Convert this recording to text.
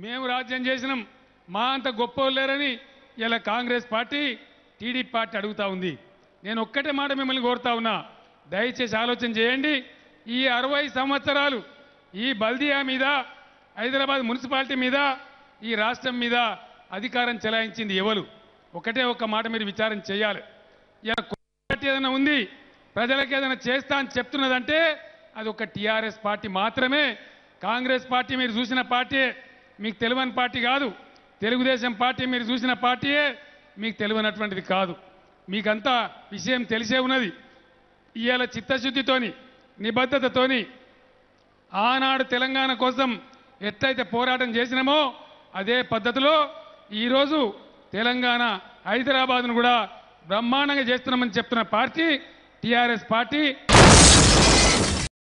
మేము రాజ్యం చేసినాం మా అంత గొప్ప లేరని ఇలా కాంగ్రెస్ పార్టీ టీడీపీ పార్టీ అడుగుతా ఉంది నేను ఒక్కటే మాట మిమ్మల్ని కోరుతా ఉన్నా దయచేసి ఆలోచన చేయండి ఈ అరవై సంవత్సరాలు ఈ బల్దియా మీద హైదరాబాద్ మున్సిపాలిటీ మీద ఈ రాష్ట్రం మీద అధికారం చెలాయించింది ఎవరు ఒకటే ఒక మాట మీరు విచారం చేయాలి ఇలా పార్టీ ఏదైనా ఉంది ప్రజలకు ఏదైనా చేస్తా అని చెప్తున్నదంటే అది ఒక టీఆర్ఎస్ పార్టీ మాత్రమే కాంగ్రెస్ పార్టీ మీరు చూసిన పార్టీయే మీకు తెలియని పార్టీ కాదు తెలుగుదేశం పార్టీ మీరు చూసిన పార్టీయే మీకు తెలియనటువంటిది కాదు మీకంతా విషయం తెలిసే ఉన్నది ఇవాళ చిత్తశుద్ధితోని నిబద్ధతతోని ఆనాడు తెలంగాణ కోసం ఎట్లయితే పోరాటం చేసినామో అదే పద్ధతిలో ఈరోజు తెలంగాణ హైదరాబాద్ను కూడా బ్రహ్మాండంగా చేస్తున్నామని చెప్తున్న పార్టీ టీఆర్ఎస్ పార్టీ